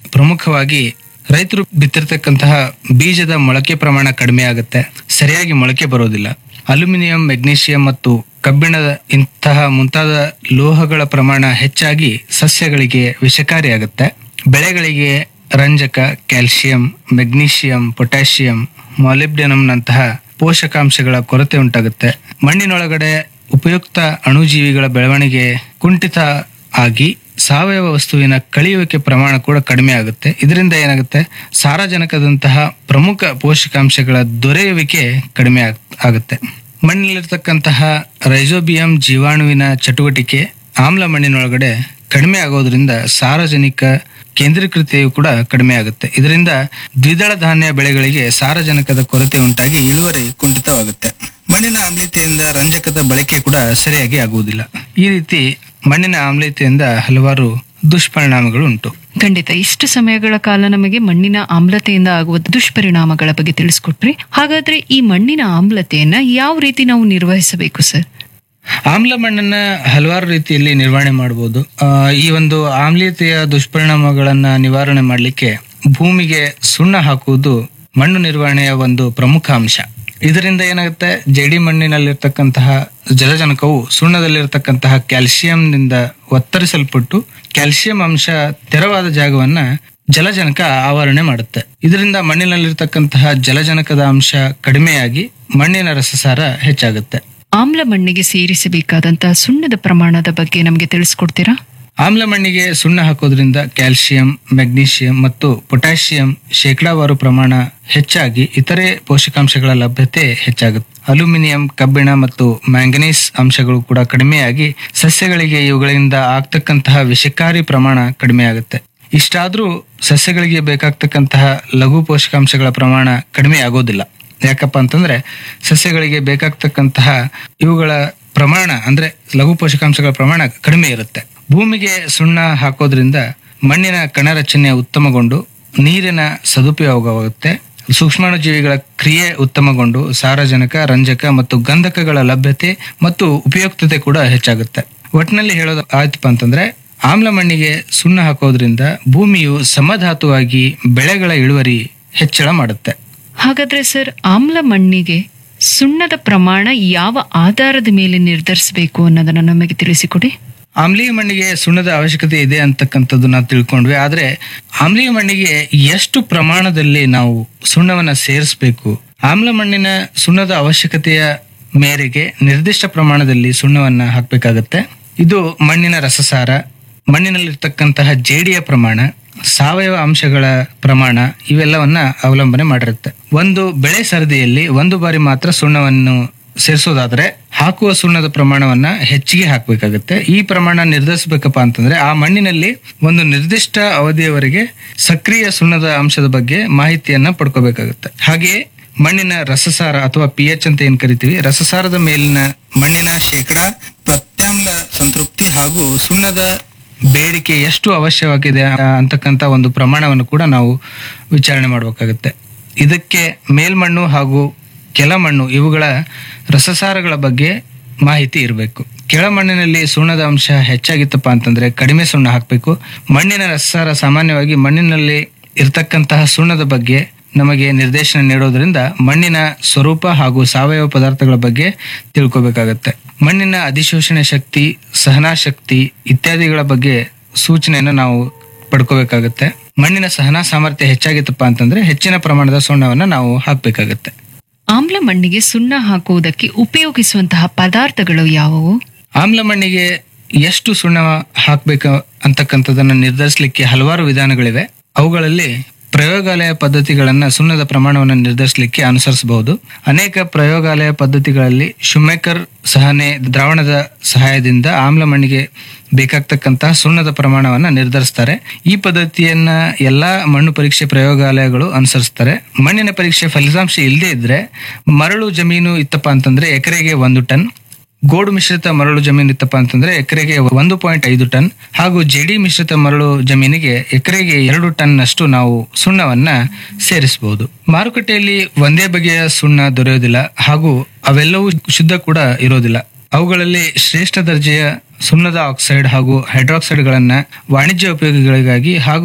ಪ್ರಮುಖವಾಗಿ ರೈತರು ಬಿತ್ತಿರ್ತಕ್ಕಂತಹ ಬೀಜದ ಮೊಳಕೆ ಪ್ರಮಾಣ ಕಡಿಮೆ ಆಗುತ್ತೆ ಸರಿಯಾಗಿ ಮೊಳಕೆ ಬರೋದಿಲ್ಲ ಅಲ್ಯೂಮಿನಿಯಂ ಮೆಗ್ನೀಷಿಯಂ ಮತ್ತು ಕಬ್ಬಿಣದ ಇಂತಹ ಮುಂತಾದ ಲೋಹಗಳ ಪ್ರಮಾಣ ಹೆಚ್ಚಾಗಿ ಸಸ್ಯಗಳಿಗೆ ವಿಷಕಾರಿಯಾಗುತ್ತೆ ಬೆಳೆಗಳಿಗೆ ರಂಜಕ ಕ್ಯಾಲ್ಸಿಯಂ ಮೆಗ್ನೀಷಿಯಂ ಪೊಟ್ಯಾಷಿಯಂ ಮಾಲಿಬ್ಡೆನಂನಂತಹ ಪೋಷಕಾಂಶಗಳ ಕೊರತೆ ಉಂಟಾಗುತ್ತೆ ಮಣ್ಣಿನೊಳಗಡೆ ಉಪಯುಕ್ತ ಅಣುಜೀವಿಗಳ ಬೆಳವಣಿಗೆ ಕುಂಠಿತ ಆಗಿ ಸಾವಯವ ವಸ್ತುವಿನ ಕಳಿಯುವಿಕೆ ಪ್ರಮಾಣ ಕೂಡ ಕಡಿಮೆ ಆಗುತ್ತೆ ಇದರಿಂದ ಏನಾಗುತ್ತೆ ಸಾರಜನಕದಂತಹ ಪ್ರಮುಖ ಪೋಷಕಾಂಶಗಳ ದೊರೆಯುವಿಕೆ ಕಡಿಮೆ ಆಗ್- ಆಗುತ್ತೆ ಮಣ್ಣಿನಲ್ಲಿರ್ತಕ್ಕಂತಹ ರೈಸೋಬಿಯಂ ಜೀವಾಣುವಿನ ಚಟುವಟಿಕೆ ಆಮ್ಲ ಮಣ್ಣಿನೊಳಗಡೆ ಕಡಿಮೆ ಆಗೋದ್ರಿಂದ ಸಾರಜನಿಕ ಕೇಂದ್ರೀಕೃತೆಯು ಕೂಡ ಕಡಿಮೆ ಆಗುತ್ತೆ ಇದರಿಂದ ದ್ವಿದಳ ಧಾನ್ಯ ಬೆಳೆಗಳಿಗೆ ಸಾರಜನಕದ ಕೊರತೆ ಉಂಟಾಗಿ ಇಳುವರಿ ಕುಂಠಿತವಾಗುತ್ತೆ ಮಣ್ಣಿನ ಆಮ್ಲತೆಯಿಂದ ರಂಜಕದ ಬಳಕೆ ಕೂಡ ಸರಿಯಾಗಿ ಆಗುವುದಿಲ್ಲ ಈ ರೀತಿ ಮಣ್ಣಿನ ಆಮ್ಲತೆಯಿಂದ ಹಲವಾರು ದುಷ್ಪರಿಣಾಮಗಳು ಉಂಟು ಖಂಡಿತ ಇಷ್ಟು ಸಮಯಗಳ ಕಾಲ ನಮಗೆ ಮಣ್ಣಿನ ಆಮ್ಲತೆಯಿಂದ ಆಗುವ ದುಷ್ಪರಿಣಾಮಗಳ ಬಗ್ಗೆ ತಿಳಿಸ್ಕೊಟ್ರಿ ಹಾಗಾದ್ರೆ ಈ ಮಣ್ಣಿನ ಆಮ್ಲತೆಯನ್ನ ಯಾವ ರೀತಿ ನಾವು ನಿರ್ವಹಿಸಬೇಕು ಸರ್ ಆಮ್ಲ ಮಣ್ಣನ್ನ ಹಲವಾರು ರೀತಿಯಲ್ಲಿ ನಿರ್ವಹಣೆ ಮಾಡಬಹುದು ಆ, ಈ ಒಂದು ಆಮ್ಲೀಯತೆಯ ದುಷ್ಪರಿಣಾಮಗಳನ್ನ ನಿವಾರಣೆ ಮಾಡಲಿಕ್ಕೆ ಭೂಮಿಗೆ ಸುಣ್ಣ ಹಾಕುವುದು ಮಣ್ಣು ನಿರ್ವಹಣೆಯ ಒಂದು ಪ್ರಮುಖ ಅಂಶ ಇದರಿಂದ ಏನಾಗುತ್ತೆ ಜೇಡಿ ಮಣ್ಣಿನಲ್ಲಿರ್ತಕ್ಕಂತಹ ಜಲಜನಕವು ಸುಣ್ಣದಲ್ಲಿರ್ತಕ್ಕಂತಹ ಕ್ಯಾಲ್ಸಿಯಂನಿಂದ ಒತ್ತರಿಸಲ್ಪಟ್ಟು ಕ್ಯಾಲ್ಸಿಯಂ ಅಂಶ ತೆರವಾದ ಜಾಗವನ್ನ ಜಲಜನಕ ಆವರಣೆ ಮಾಡುತ್ತೆ ಇದರಿಂದ ಮಣ್ಣಿನಲ್ಲಿರ್ತಕ್ಕಂತಹ ಜಲಜನಕದ ಅಂಶ ಕಡಿಮೆಯಾಗಿ ಮಣ್ಣಿನ ರಸಸಾರ ಹೆಚ್ಚಾಗುತ್ತೆ ಆಮ್ಲ ಮಣ್ಣಿಗೆ ಸೇರಿಸಬೇಕಾದಂತಹ ಸುಣ್ಣದ ಪ್ರಮಾಣದ ಬಗ್ಗೆ ನಮಗೆ ತಿಳಿಸ್ಕೊಡ್ತೀರಾ ಆಮ್ಲ ಮಣ್ಣಿಗೆ ಸುಣ್ಣ ಹಾಕೋದ್ರಿಂದ ಕ್ಯಾಲ್ಸಿಯಂ ಮೆಗ್ನೀಷಿಯಂ ಮತ್ತು ಪೊಟ್ಯಾಷಿಯಂ ಶೇಕಡಾವಾರು ಪ್ರಮಾಣ ಹೆಚ್ಚಾಗಿ ಇತರೆ ಪೋಷಕಾಂಶಗಳ ಲಭ್ಯತೆ ಹೆಚ್ಚಾಗುತ್ತೆ ಅಲ್ಯೂಮಿನಿಯಂ ಕಬ್ಬಿಣ ಮತ್ತು ಮ್ಯಾಂಗನೀಸ್ ಅಂಶಗಳು ಕೂಡ ಕಡಿಮೆಯಾಗಿ ಸಸ್ಯಗಳಿಗೆ ಇವುಗಳಿಂದ ಆಗ್ತಕ್ಕಂತಹ ವಿಷಕಾರಿ ಪ್ರಮಾಣ ಕಡಿಮೆಯಾಗುತ್ತೆ ಇಷ್ಟಾದ್ರೂ ಸಸ್ಯಗಳಿಗೆ ಬೇಕಾಗ್ತಕ್ಕಂತಹ ಲಘು ಪೋಷಕಾಂಶಗಳ ಪ್ರಮಾಣ ಕಡಿಮೆ ಆಗೋದಿಲ್ಲ ಯಾಕಪ್ಪ ಅಂತಂದ್ರೆ ಸಸ್ಯಗಳಿಗೆ ಬೇಕಾಗ್ತಕ್ಕಂತಹ ಇವುಗಳ ಪ್ರಮಾಣ ಅಂದ್ರೆ ಲಘು ಪೋಷಕಾಂಶಗಳ ಪ್ರಮಾಣ ಕಡಿಮೆ ಇರುತ್ತೆ ಭೂಮಿಗೆ ಸುಣ್ಣ ಹಾಕೋದ್ರಿಂದ ಮಣ್ಣಿನ ಕಣರಚನೆ ಉತ್ತಮಗೊಂಡು ನೀರಿನ ಸದುಪಯೋಗವಾಗುತ್ತೆ ಸೂಕ್ಷ್ಮಾಣುಜೀವಿಗಳ ಕ್ರಿಯೆ ಉತ್ತಮಗೊಂಡು ಸಾರಜನಕ ರಂಜಕ ಮತ್ತು ಗಂಧಕಗಳ ಲಭ್ಯತೆ ಮತ್ತು ಉಪಯುಕ್ತತೆ ಕೂಡ ಹೆಚ್ಚಾಗುತ್ತೆ ಒಟ್ಟಿನಲ್ಲಿ ಹೇಳೋದು ಆಯ್ತಪ್ಪ ಅಂತಂದ್ರೆ ಆಮ್ಲ ಮಣ್ಣಿಗೆ ಸುಣ್ಣ ಹಾಕೋದ್ರಿಂದ ಭೂಮಿಯು ಸಮಧಾತುವಾಗಿ ಬೆಳೆಗಳ ಇಳುವರಿ ಹೆಚ್ಚಳ ಮಾಡುತ್ತೆ ಹಾಗಾದ್ರೆ ಸರ್ ಆಮ್ಲ ಮಣ್ಣಿಗೆ ಸುಣ್ಣದ ಪ್ರಮಾಣ ಯಾವ ಆಧಾರದ ಮೇಲೆ ನಿರ್ಧರಿಸಬೇಕು ಅನ್ನೋದನ್ನ ನಮಗೆ ತಿಳಿಸಿಕೊಡಿ ಆಮ್ಲೀಯ ಮಣ್ಣಿಗೆ ಸುಣ್ಣದ ಅವಶ್ಯಕತೆ ಇದೆ ಅಂತಕ್ಕಂಥದ್ದು ನಾವು ತಿಳ್ಕೊಂಡ್ವಿ ಆದ್ರೆ ಆಮ್ಲೀಯ ಮಣ್ಣಿಗೆ ಎಷ್ಟು ಪ್ರಮಾಣದಲ್ಲಿ ನಾವು ಸುಣ್ಣವನ್ನ ಸೇರಿಸಬೇಕು ಆಮ್ಲ ಮಣ್ಣಿನ ಸುಣ್ಣದ ಅವಶ್ಯಕತೆಯ ಮೇರೆಗೆ ನಿರ್ದಿಷ್ಟ ಪ್ರಮಾಣದಲ್ಲಿ ಸುಣ್ಣವನ್ನ ಹಾಕಬೇಕಾಗತ್ತೆ ಇದು ಮಣ್ಣಿನ ರಸಸಾರ ಮಣ್ಣಿನಲ್ಲಿರ್ತಕ್ಕಂತಹ ಜೇಡಿಯ ಪ್ರಮಾಣ ಸಾವಯವ ಅಂಶಗಳ ಪ್ರಮಾಣ ಇವೆಲ್ಲವನ್ನ ಅವಲಂಬನೆ ಮಾಡಿರುತ್ತೆ ಒಂದು ಬೆಳೆ ಸರದಿಯಲ್ಲಿ ಒಂದು ಬಾರಿ ಮಾತ್ರ ಸುಣ್ಣವನ್ನು ಸೇರಿಸೋದಾದ್ರೆ ಹಾಕುವ ಸುಣ್ಣದ ಪ್ರಮಾಣವನ್ನ ಹೆಚ್ಚಿಗೆ ಹಾಕಬೇಕಾಗುತ್ತೆ ಈ ಪ್ರಮಾಣ ನಿರ್ಧರಿಸಬೇಕಪ್ಪ ಅಂತಂದ್ರೆ ಆ ಮಣ್ಣಿನಲ್ಲಿ ಒಂದು ನಿರ್ದಿಷ್ಟ ಅವಧಿಯವರೆಗೆ ಸಕ್ರಿಯ ಸುಣ್ಣದ ಅಂಶದ ಬಗ್ಗೆ ಮಾಹಿತಿಯನ್ನ ಪಡ್ಕೋಬೇಕಾಗುತ್ತೆ ಹಾಗೆಯೇ ಮಣ್ಣಿನ ರಸಸಾರ ಅಥವಾ ಪಿ ಎಚ್ ಅಂತ ಏನ್ ಕರಿತೀವಿ ರಸಸಾರದ ಮೇಲಿನ ಮಣ್ಣಿನ ಶೇಕಡ ಪ್ರತ್ಯಾಮ್ಲ ಸಂತೃಪ್ತಿ ಹಾಗೂ ಸುಣ್ಣದ ಬೇಡಿಕೆ ಎಷ್ಟು ಅವಶ್ಯವಾಗಿದೆ ಆ, ಅಂತಕ್ಕಂಥ ಒಂದು ಪ್ರಮಾಣವನ್ನು ಕೂಡ ನಾವು ವಿಚಾರಣೆ ಮಾಡಬೇಕಾಗುತ್ತೆ ಇದಕ್ಕೆ ಮೇಲ್ಮಣ್ಣು ಹಾಗೂ ಕೆಳಮಣ್ಣು ಇವುಗಳ ರಸಸಾರಗಳ ಬಗ್ಗೆ ಮಾಹಿತಿ ಇರಬೇಕು ಕೆಳಮಣ್ಣಿನಲ್ಲಿ ಸುಣ್ಣದ ಅಂಶ ಹೆಚ್ಚಾಗಿತ್ತಪ್ಪ ಅಂತಂದ್ರೆ ಕಡಿಮೆ ಸುಣ್ಣ ಹಾಕಬೇಕು ಮಣ್ಣಿನ ರಸಸಾರ ಸಾಮಾನ್ಯವಾಗಿ ಮಣ್ಣಿನಲ್ಲಿ ಇರತಕ್ಕಂತಹ ಸುಣ್ಣದ ಬಗ್ಗೆ ನಮಗೆ ನಿರ್ದೇಶನ ನೀಡೋದ್ರಿಂದ ಮಣ್ಣಿನ ಸ್ವರೂಪ ಹಾಗೂ ಸಾವಯವ ಪದಾರ್ಥಗಳ ಬಗ್ಗೆ ತಿಳ್ಕೊಬೇಕಾಗತ್ತೆ ಮಣ್ಣಿನ ಅಧಿಶೋಷಣೆ ಶಕ್ತಿ ಸಹನಾ ಶಕ್ತಿ ಇತ್ಯಾದಿಗಳ ಬಗ್ಗೆ ಸೂಚನೆಯನ್ನು ನಾವು ಪಡ್ಕೋಬೇಕಾಗತ್ತೆ ಮಣ್ಣಿನ ಸಹನಾ ಸಾಮರ್ಥ್ಯ ಹೆಚ್ಚಾಗಿತ್ತಪ್ಪ ಅಂತಂದ್ರೆ ಹೆಚ್ಚಿನ ಪ್ರಮಾಣದ ಸುಣ್ಣವನ್ನ ನಾವು ಹಾಕಬೇಕಾಗತ್ತೆ ಆಮ್ಲ ಮಣ್ಣಿಗೆ ಸುಣ್ಣ ಹಾಕುವುದಕ್ಕೆ ಉಪಯೋಗಿಸುವಂತಹ ಪದಾರ್ಥಗಳು ಯಾವುವು ಆಮ್ಲ ಮಣ್ಣಿಗೆ ಎಷ್ಟು ಸುಣ್ಣ ಹಾಕ್ಬೇಕು ಅಂತಕ್ಕಂಥದ್ದನ್ನ ನಿರ್ಧರಿಸಲಿಕ್ಕೆ ಹಲವಾರು ವಿಧಾನಗಳಿವೆ ಅವುಗಳಲ್ಲಿ ಪ್ರಯೋಗಾಲಯ ಪದ್ಧತಿಗಳನ್ನ ಸುಣ್ಣದ ಪ್ರಮಾಣವನ್ನು ನಿರ್ಧರಿಸಲಿಕ್ಕೆ ಅನುಸರಿಸಬಹುದು ಅನೇಕ ಪ್ರಯೋಗಾಲಯ ಪದ್ಧತಿಗಳಲ್ಲಿ ಶುಮೇಕರ್ ಸಹನೆ ದ್ರಾವಣದ ಸಹಾಯದಿಂದ ಆಮ್ಲ ಮಣ್ಣಿಗೆ ಬೇಕಾಗ್ತಕ್ಕಂತಹ ಸುಣ್ಣದ ಪ್ರಮಾಣವನ್ನ ನಿರ್ಧರಿಸ್ತಾರೆ ಈ ಪದ್ಧತಿಯನ್ನ ಎಲ್ಲಾ ಮಣ್ಣು ಪರೀಕ್ಷೆ ಪ್ರಯೋಗಾಲಯಗಳು ಅನುಸರಿಸ್ತಾರೆ ಮಣ್ಣಿನ ಪರೀಕ್ಷೆ ಫಲಿತಾಂಶ ಇಲ್ಲದೆ ಇದ್ರೆ ಮರಳು ಜಮೀನು ಇತ್ತಪ್ಪ ಅಂತಂದ್ರೆ ಎಕರೆಗೆ ಒಂದು ಟನ್ ಗೋಡು ಮಿಶ್ರಿತ ಮರಳು ಜಮೀನು ಇತ್ತಪ್ಪ ಅಂತಂದ್ರೆ ಎಕರೆಗೆ ಒಂದು ಪಾಯಿಂಟ್ ಐದು ಟನ್ ಹಾಗೂ ಜೆಡಿ ಮಿಶ್ರಿತ ಮರಳು ಜಮೀನಿಗೆ ಎಕರೆಗೆ ಎರಡು ಟನ್ ಅಷ್ಟು ನಾವು ಸುಣ್ಣವನ್ನ ಸೇರಿಸಬಹುದು ಮಾರುಕಟ್ಟೆಯಲ್ಲಿ ಒಂದೇ ಬಗೆಯ ಸುಣ್ಣ ದೊರೆಯೋದಿಲ್ಲ ಹಾಗೂ ಅವೆಲ್ಲವೂ ಶುದ್ಧ ಕೂಡ ಇರೋದಿಲ್ಲ ಅವುಗಳಲ್ಲಿ ಶ್ರೇಷ್ಠ ದರ್ಜೆಯ ಸುಣ್ಣದ ಆಕ್ಸೈಡ್ ಹಾಗೂ ಹೈಡ್ರಾಕ್ಸೈಡ್ಗಳನ್ನ ವಾಣಿಜ್ಯ ಉಪಯೋಗಗಳಿಗಾಗಿ ಹಾಗೂ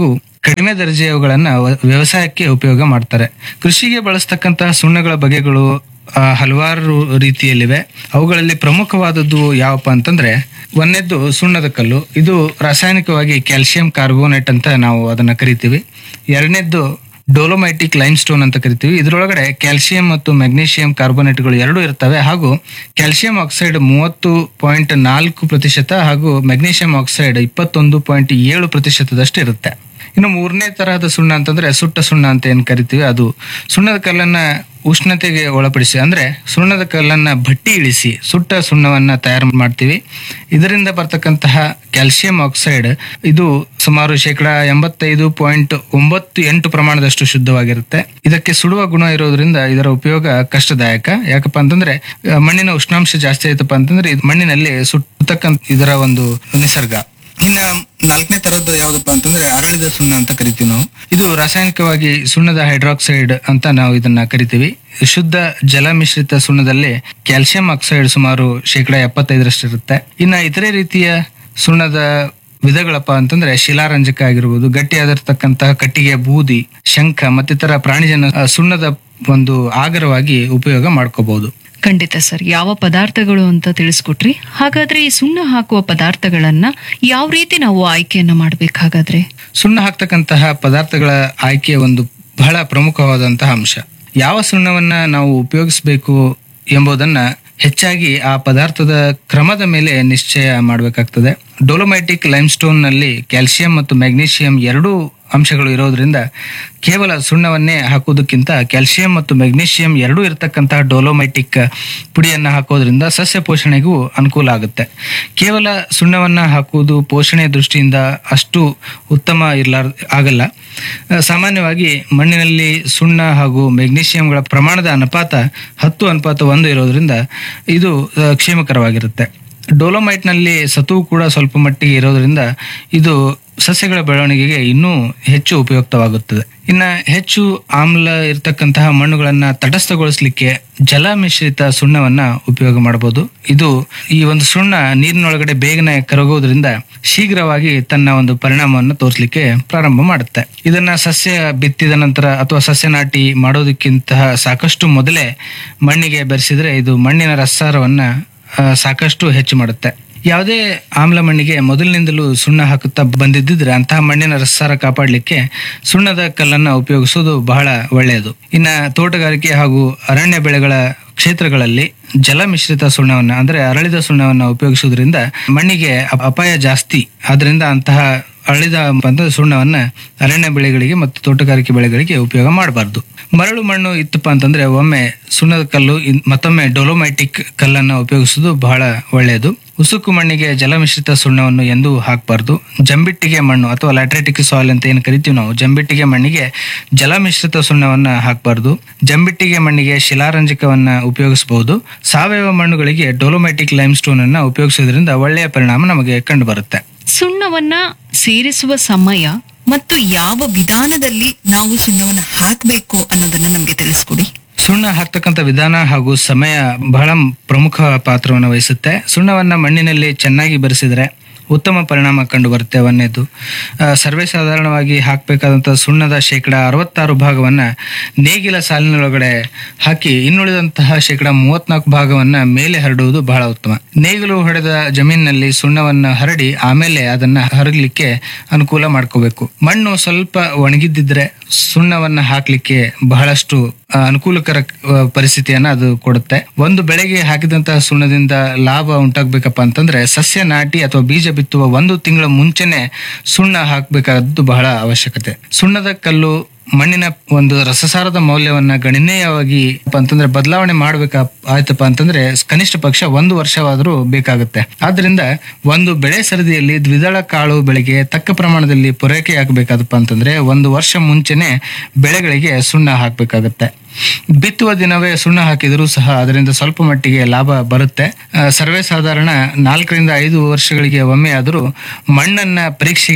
ಕಡಿಮೆ ದರ್ಜೆಯವುಗಳನ್ನ ವ- ವ್ಯವಸಾಯಕ್ಕೆ ಉಪಯೋಗ ಮಾಡ್ತಾರೆ ಕೃಷಿಗೆ ಬಳಸ್ತಕ್ಕಂತಹ ಸುಣ್ಣಗಳ ಬಗೆಗಳು ಆ, ಹಲವಾರು ರೀತಿಯಲ್ಲಿವೆ ಅವುಗಳಲ್ಲಿ ಪ್ರಮುಖವಾದದ್ದು ಯಾವಪ್ಪ ಅಂತಂದ್ರೆ ಒಂದನೇದ್ದು ಸುಣ್ಣದ ಕಲ್ಲು ಇದು ರಾಸಾಯನಿಕವಾಗಿ ಕ್ಯಾಲ್ಸಿಯಂ ಕಾರ್ಬೋನೇಟ್ ಅಂತ ನಾವು ಅದನ್ನ ಕರಿತೀವಿ ಎರಡನೇದ್ದು ಡೋಲೋಮೈಟಿಕ್ ಲೈಮ್ ಸ್ಟೋನ್ ಅಂತ ಕರಿತೀವಿ ಇದರೊಳಗಡೆ ಕ್ಯಾಲ್ಸಿಯಂ ಮತ್ತು ಮೆಗ್ನೀಷಿಯಂ ಕಾರ್ಬೋನೇಟ್ಗಳು ಎರಡೂ ಇರ್ತವೆ ಹಾಗೂ ಕ್ಯಾಲ್ಸಿಯಂ ಆಕ್ಸೈಡ್ ಮೂವತ್ತು ಪಾಯಿಂಟ್ ನಾಲ್ಕು ಪ್ರತಿಶತ ಹಾಗೂ ಮೆಗ್ನೀಷಿಯಂ ಆಕ್ಸೈಡ್ ಇಪ್ಪತ್ತೊಂದು ಪಾಯಿಂಟ್ ಏಳು ಪ್ರತಿಶತದಷ್ಟು ಇರುತ್ತೆ ಇನ್ನು ಮೂರನೇ ತರಹದ ಸುಣ್ಣ ಅಂತಂದ್ರೆ ಸುಟ್ಟ ಸುಣ್ಣ ಅಂತ ಏನ್ ಕರಿತೀವಿ ಅದು ಸುಣ್ಣದ ಕಲ್ಲನ್ನ ಉಷ್ಣತೆಗೆ ಒಳಪಡಿಸಿ ಅಂದ್ರೆ ಸುಣ್ಣದ ಕಲ್ಲನ್ನ ಭಟ್ಟಿ ಇಳಿಸಿ ಸುಟ್ಟ ಸುಣ್ಣವನ್ನ ತಯಾರು ಮಾಡ್ತೀವಿ ಇದರಿಂದ ಬರ್ತಕ್ಕಂತಹ ಕ್ಯಾಲ್ಸಿಯಂ ಆಕ್ಸೈಡ್ ಇದು ಸುಮಾರು ಶೇಕಡ ಎಂಬತ್ತೈದು ಪಾಯಿಂಟ್ ಒಂಬತ್ತು ಎಂಟು ಪ್ರಮಾಣದಷ್ಟು ಶುದ್ಧವಾಗಿರುತ್ತೆ ಇದಕ್ಕೆ ಸುಡುವ ಗುಣ ಇರೋದ್ರಿಂದ ಇದರ ಉಪಯೋಗ ಕಷ್ಟದಾಯಕ ಯಾಕಪ್ಪ ಅಂತಂದ್ರೆ ಆ, ಮಣ್ಣಿನ ಉಷ್ಣಾಂಶ ಜಾಸ್ತಿ ಆಯ್ತಪ್ಪ ಅಂತಂದ್ರೆ ಇದು ಮಣ್ಣಿನಲ್ಲಿ ಸುಟ್ಟತಕ್ಕಂತ ಇದರ ಒಂದು ನಿಸರ್ಗ ಇನ್ನ ನಾಲ್ಕನೇ ತರದ್ದು ಯಾವ್ದಪ್ಪ ಅಂತಂದ್ರೆ ಅರಳಿದ ಸುಣ್ಣ ಅಂತ ಕರಿತೀವಿ ನಾವು ಇದು ರಾಸಾಯನಿಕವಾಗಿ ಸುಣ್ಣದ ಹೈಡ್ರಾಕ್ಸೈಡ್ ಅಂತ ನಾವು ಇದನ್ನ ಕರಿತೀವಿ ಶುದ್ಧ ಜಲ ಮಿಶ್ರಿತ ಸುಣ್ಣದಲ್ಲಿ ಕ್ಯಾಲ್ಸಿಯಂ ಆಕ್ಸೈಡ್ ಸುಮಾರು ಶೇಕಡ ಎಪ್ಪತ್ತೈದರಷ್ಟು ಇರುತ್ತೆ ಇನ್ನ ಇತರೆ ರೀತಿಯ ಸುಣ್ಣದ ವಿಧಗಳಪ್ಪ ಅಂತಂದ್ರೆ ಶಿಲಾರಂಜಕ ಆಗಿರ್ಬೋದು ಗಟ್ಟಿಯಾದಿರ್ತಕ್ಕಂತಹ ಕಟ್ಟಿಗೆ ಬೂದಿ ಶಂಖ ಮತ್ತಿತರ ಪ್ರಾಣಿಜನ ಆ, ಸುಣ್ಣದ ಒಂದು ಆಗರವಾಗಿ ಉಪಯೋಗ ಮಾಡ್ಕೋಬಹುದು ಖಂಡಿತ ಸರ್ ಯಾವ ಪದಾರ್ಥಗಳು ಅಂತ ತಿಳಿಸ್ಕೊಟ್ರಿ ಹಾಗಾದ್ರೆ ಈ ಸುಣ್ಣ ಹಾಕುವ ಪದಾರ್ಥಗಳನ್ನ ಯಾವ ರೀತಿ ನಾವು ಆಯ್ಕೆಯನ್ನ ಮಾಡ್ಬೇಕು ಹಾಗಾದ್ರೆ ಸುಣ್ಣ ಹಾಕ್ತಕ್ಕಂತಹ ಪದಾರ್ಥಗಳ ಆಯ್ಕೆ ಒಂದು ಬಹಳ ಪ್ರಮುಖವಾದಂತಹ ಅಂಶ ಯಾವ ಸುಣ್ಣವನ್ನ ನಾವು ಉಪಯೋಗಿಸಬೇಕು ಎಂಬುದನ್ನ ಹೆಚ್ಚಾಗಿ ಆ ಪದಾರ್ಥದ ಕ್ರಮದ ಮೇಲೆ ನಿಶ್ಚಯ ಮಾಡಬೇಕಾಗ್ತದೆ ಡೋಲೋಮೈಟಿಕ್ ಲೈಮ್ಸ್ಟೋನ್ ನಲ್ಲಿ ಕ್ಯಾಲ್ಸಿಯಂ ಮತ್ತು ಮ್ಯಾಗ್ನೀಷಿಯಂ ಎರಡೂ ಅಂಶಗಳು ಇರೋದ್ರಿಂದ ಕೇವಲ ಸುಣ್ಣವನ್ನೇ ಹಾಕುವುದಕ್ಕಿಂತ ಕ್ಯಾಲ್ಸಿಯಂ ಮತ್ತು ಮೆಗ್ನೀಷಿಯಂ ಎರಡೂ ಇರತಕ್ಕಂತಹ ಡೋಲೋಮೈಟಿಕ್ ಪುಡಿಯನ್ನ ಹಾಕೋದ್ರಿಂದ ಸಸ್ಯ ಪೋಷಣೆಗೂ ಅನುಕೂಲ ಆಗುತ್ತೆ ಕೇವಲ ಸುಣ್ಣವನ್ನ ಹಾಕುವುದು ಪೋಷಣೆ ದೃಷ್ಟಿಯಿಂದ ಅಷ್ಟು ಉತ್ತಮ ಇರ್ಲಾರ್ ಆಗಲ್ಲ ಆ, ಸಾಮಾನ್ಯವಾಗಿ ಮಣ್ಣಿನಲ್ಲಿ ಸುಣ್ಣ ಹಾಗೂ ಮೆಗ್ನೀಷಿಯಂಗಳ ಪ್ರಮಾಣದ ಅನುಪಾತ ಹತ್ತು ಅನುಪಾತ ಒಂದು ಇರೋದ್ರಿಂದ ಇದು ಆ, ಕ್ಷೇಮಕರವಾಗಿರುತ್ತೆ ಡೋಲೋಮೈಟ್ನಲ್ಲಿ ಸತುವು ಕೂಡ ಸ್ವಲ್ಪ ಮಟ್ಟಿಗೆ ಇರೋದ್ರಿಂದ ಇದು ಸಸ್ಯಗಳ ಬೆಳವಣಿಗೆಗೆ ಇನ್ನೂ ಹೆಚ್ಚು ಉಪಯುಕ್ತವಾಗುತ್ತದೆ ಇನ್ನ ಹೆಚ್ಚು ಆಮ್ಲ ಇರತಕ್ಕಂತಹ ಮಣ್ಣುಗಳನ್ನ ತಟಸ್ಥಗೊಳಿಸಲಿಕ್ಕೆ ಜಲ ಮಿಶ್ರಿತ ಸುಣ್ಣವನ್ನ ಉಪಯೋಗ ಮಾಡಬಹುದು ಇದು ಈ ಒಂದು ಸುಣ್ಣ ನೀರಿನೊಳಗಡೆ ಬೇಗನೆ ಕರಗೋದ್ರಿಂದ ಶೀಘ್ರವಾಗಿ ತನ್ನ ಒಂದು ಪರಿಣಾಮವನ್ನು ತೋರಿಸಲಿಕ್ಕೆ ಪ್ರಾರಂಭ ಮಾಡುತ್ತೆ ಇದನ್ನ ಸಸ್ಯ ಬಿತ್ತಿದ ನಂತರ ಅಥವಾ ಸಸ್ಯ ನಾಟಿ ಮಾಡೋದಕ್ಕಿಂತ ಸಾಕಷ್ಟು ಮೊದಲೇ ಮಣ್ಣಿಗೆ ಬೆರೆಸಿದ್ರೆ ಇದು ಮಣ್ಣಿನ ರಸಾರವನ್ನ ಆ, ಸಾಕಷ್ಟು ಹೆಚ್ಚು ಮಾಡುತ್ತೆ ಯಾವುದೇ ಆಮ್ಲ ಮಣ್ಣಿಗೆ ಮೊದಲಿನಿಂದಲೂ ಸುಣ್ಣ ಹಾಕುತ್ತಾ ಬಂದಿದ್ದಿದ್ರೆ ಅಂತಹ ಮಣ್ಣಿನ ರಸಾರ ಕಾಪಾಡಲಿಕ್ಕೆ ಸುಣ್ಣದ ಕಲ್ಲನ್ನ ಉಪಯೋಗಿಸೋದು ಬಹಳ ಒಳ್ಳೆಯದು ಇನ್ನ ತೋಟಗಾರಿಕೆ ಹಾಗೂ ಅರಣ್ಯ ಬೆಳೆಗಳ ಕ್ಷೇತ್ರಗಳಲ್ಲಿ ಜಲ ಮಿಶ್ರಿತ ಸುಣ್ಣವನ್ನ ಅಂದ್ರೆ ಅರಳಿದ ಸುಣ್ಣವನ್ನ ಉಪಯೋಗಿಸುವುದರಿಂದ ಮಣ್ಣಿಗೆ ಅಪ- ಅಪಾಯ ಜಾಸ್ತಿ ಆದ್ರಿಂದ ಅಂತಹ ಅರಳಿದ ಬಂದ ಸುಣ್ಣವನ್ನ ಅರಣ್ಯ ಬೆಳೆಗಳಿಗೆ ಮತ್ತು ತೋಟಗಾರಿಕೆ ಬೆಳೆಗಳಿಗೆ ಉಪಯೋಗ ಮಾಡಬಾರ್ದು ಮರಳು ಮಣ್ಣು ಇತ್ತಪ್ಪ ಅಂತಂದ್ರೆ ಒಮ್ಮೆ ಸುಣ್ಣದ ಕಲ್ಲು ಇನ್- ಮತ್ತೊಮ್ಮೆ ಡೊಲೋಮೈಟಿಕ್ ಕಲ್ಲನ್ನ ಉಪಯೋಗಿಸುವುದು ಬಹಳ ಒಳ್ಳೆಯದು ಉಸುಕು ಮಣ್ಣಿಗೆ ಜಲಮಿಶ್ರಿತ ಸುಣ್ಣವನ್ನು ಎಂದೂ ಹಾಕಬಾರ್ದು ಜಂಬಿಟ್ಟಿಗೆ ಮಣ್ಣು ಅಥವಾ ಲ್ಯಾಟ್ರೈಟಿಕ್ ಸಾಯಿಲ್ ಅಂತ ಏನು ಕರಿತೀವಿ ನಾವು ಜಂಬಿಟ್ಟಿಗೆ ಮಣ್ಣಿಗೆ ಜಲಮಿಶ್ರಿತ ಸುಣ್ಣವನ್ನ ಹಾಕಬಾರ್ದು ಜಂಬಿಟ್ಟಿಗೆ ಮಣ್ಣಿಗೆ ಶಿಲಾರಂಜಕವನ್ನ ಉಪಯೋಗಿಸಬಹುದು ಸಾವಯವ ಮಣ್ಣುಗಳಿಗೆ ಡೊಲೋಮೈಟಿಕ್ ಲೈಮ್ ಸ್ಟೋನ್ ಅನ್ನ ಉಪಯೋಗಿಸೋದ್ರಿಂದ ಒಳ್ಳೆಯ ಪರಿಣಾಮ ನಮಗೆ ಕಂಡು ಬರುತ್ತೆ ಸುಣ್ಣವನ್ನ ಸೇರಿಸುವ ಸಮಯ ಮತ್ತು ಯಾವ ವಿಧಾನದಲ್ಲಿ ನಾವು ಸುಣ್ಣವನ್ನ ಹಾಕಬೇಕು ಅನ್ನೋದನ್ನ ನಮ್ಗೆ ತಿಳಿಸ್ಕೊಡಿ ಸುಣ್ಣ ಹಾಕ್ತಕ್ಕಂಥ ವಿಧಾನ ಹಾಗೂ ಸಮಯ ಬಹಳ ಪ್ರಮುಖ ಪಾತ್ರವನ್ನು ವಹಿಸುತ್ತೆ ಸುಣ್ಣವನ್ನ ಮಣ್ಣಿನಲ್ಲಿ ಚೆನ್ನಾಗಿ ಬೆರೆಸಿದ್ರೆ ಉತ್ತಮ ಪರಿಣಾಮ ಕಂಡು ಬರುತ್ತೆ ಒಂದನೇದು ಆ, ಸರ್ವೇ ಸಾಧಾರಣವಾಗಿ ಹಾಕಬೇಕಾದಂಥ ಸುಣ್ಣದ ಶೇಕಡ ಅರವತ್ತಾರು ಭಾಗವನ್ನ ನೇಗಿಲ ಸಾಲಿನೊಳಗಡೆ ಹಾಕಿ ಇನ್ನುಳಿದಂತಹ ಶೇಕಡ ಮೂವತ್ನಾಲ್ಕು ಭಾಗವನ್ನ ಮೇಲೆ ಹರಡುವುದು ಬಹಳ ಉತ್ತಮ ನೇಗಿಲು ಹೊಡೆದ ಜಮೀನಿನಲ್ಲಿ ಸುಣ್ಣವನ್ನ ಹರಡಿ ಆಮೇಲೆ ಅದನ್ನ ಹರಗಲಿಕ್ಕೆ ಅನುಕೂಲ ಮಾಡ್ಕೋಬೇಕು ಮಣ್ಣು ಸ್ವಲ್ಪ ಒಣಗಿದ್ದಿದ್ರೆ ಸುಣ್ಣವನ್ನ ಹಾಕ್ಲಿಕ್ಕೆ ಬಹಳಷ್ಟು ಆ, ಅನುಕೂಲಕರ ಆ, ಪರಿಸ್ಥಿತಿಯನ್ನ ಅದು ಕೊಡುತ್ತೆ ಒಂದು ಬೆಳೆಗೆ ಹಾಕಿದಂತಹ ಸುಣ್ಣದಿಂದ ಲಾಭ ಉಂಟಾಗ್ಬೇಕಪ್ಪ ಅಂತಂದ್ರೆ ಸಸ್ಯ ನಾಟಿ ಅಥವಾ ಬೀಜ ಬಿತ್ತುವ ಒಂದು ತಿಂಗಳ ಮುಂಚೆನೆ ಸುಣ್ಣ ಹಾಕ್ಬೇಕಾದ್ದು ಬಹಳ ಅವಶ್ಯಕತೆ ಸುಣ್ಣದ ಕಲ್ಲು ಮಣ್ಣಿನ ಒಂದು ರಸಸಾರದ ಮೌಲ್ಯವನ್ನ ಗಣನೀಯವಾಗಿ ಪ ಅಂತಂದ್ರೆ ಬದಲಾವಣೆ ಮಾಡ್ಬೇಕ ಆಯ್ತಪ್ಪ ಅಂತಂದ್ರೆ ಕನಿಷ್ಠ ಪಕ್ಷ ಒಂದು ವರ್ಷವಾದರೂ ಬೇಕಾಗುತ್ತೆ ಆದ್ರಿಂದ ಒಂದು ಬೆಳೆ ಸರದಿಯಲ್ಲಿ ದ್ವಿದಳ ಕಾಳು ಬೆಳೆಗೆ ತಕ್ಕ ಪ್ರಮಾಣದಲ್ಲಿ ಪೂರೈಕೆ ಆಗಬೇಕಾದಪ್ಪ ಅಂತಂದ್ರೆ ಒಂದು ವರ್ಷ ಮುಂಚೆನೆ ಬೆಳೆಗಳಿಗೆ ಸುಣ್ಣ ಹಾಕ್ಬೇಕಾಗತ್ತೆ ಬಿತ್ತುವ ದಿನವೇ ಸುಣ್ಣ ಹಾಕಿದರೂ ಸಹ ಅದರಿಂದ ಸ್ವಲ್ಪ ಮಟ್ಟಿಗೆ ಲಾಭ ಬರುತ್ತೆ ಆ, ಸರ್ವೇ ಸಾಧಾರಣ ನಾಲ್ಕರಿಂದ ಐದು ವರ್ಷಗಳಿಗೆ ಒಮ್ಮೆ ಆದರೂ ಮಣ್ಣನ್ನ ಪರೀಕ್ಷೆಗೆ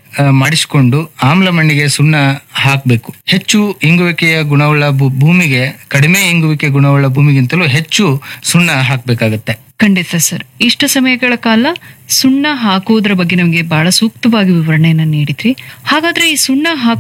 ಆ, ಮಾಡಿಸಿಕೊಂಡು ಆಮ್ಲ ಮಣ್ಣಿಗೆ ಸುಣ್ಣ ಹಾಕಬೇಕು ಹೆಚ್ಚು ಇಂಗುವಿಕೆಯ ಗುಣವುಳ್ಳ ಭೂ- ಭೂಮಿಗೆ ಕಡಿಮೆ ಇಂಗುವಿಕೆ ಗುಣವುಳ್ಳ ಭೂಮಿಗಿಂತಲೂ ಹೆಚ್ಚು ಸುಣ್ಣ ಹಾಕಬೇಕಾಗತ್ತೆ ಖಂಡಿತ ಸರ್ ಇಷ್ಟು ಸಮಯಗಳ ಕಾಲ ಸುಣ್ಣ ಹಾಕುವುದರ ಬಗ್ಗೆ ನಮಗೆ ಬಹಳ ಸೂಕ್ತವಾಗಿ ವಿವರಣೆಯನ್ನ ನೀಡಿದ್ರಿ ಹಾಗಾದ್ರೆ ಈ ಸುಣ್ಣ ಹಾಕುವ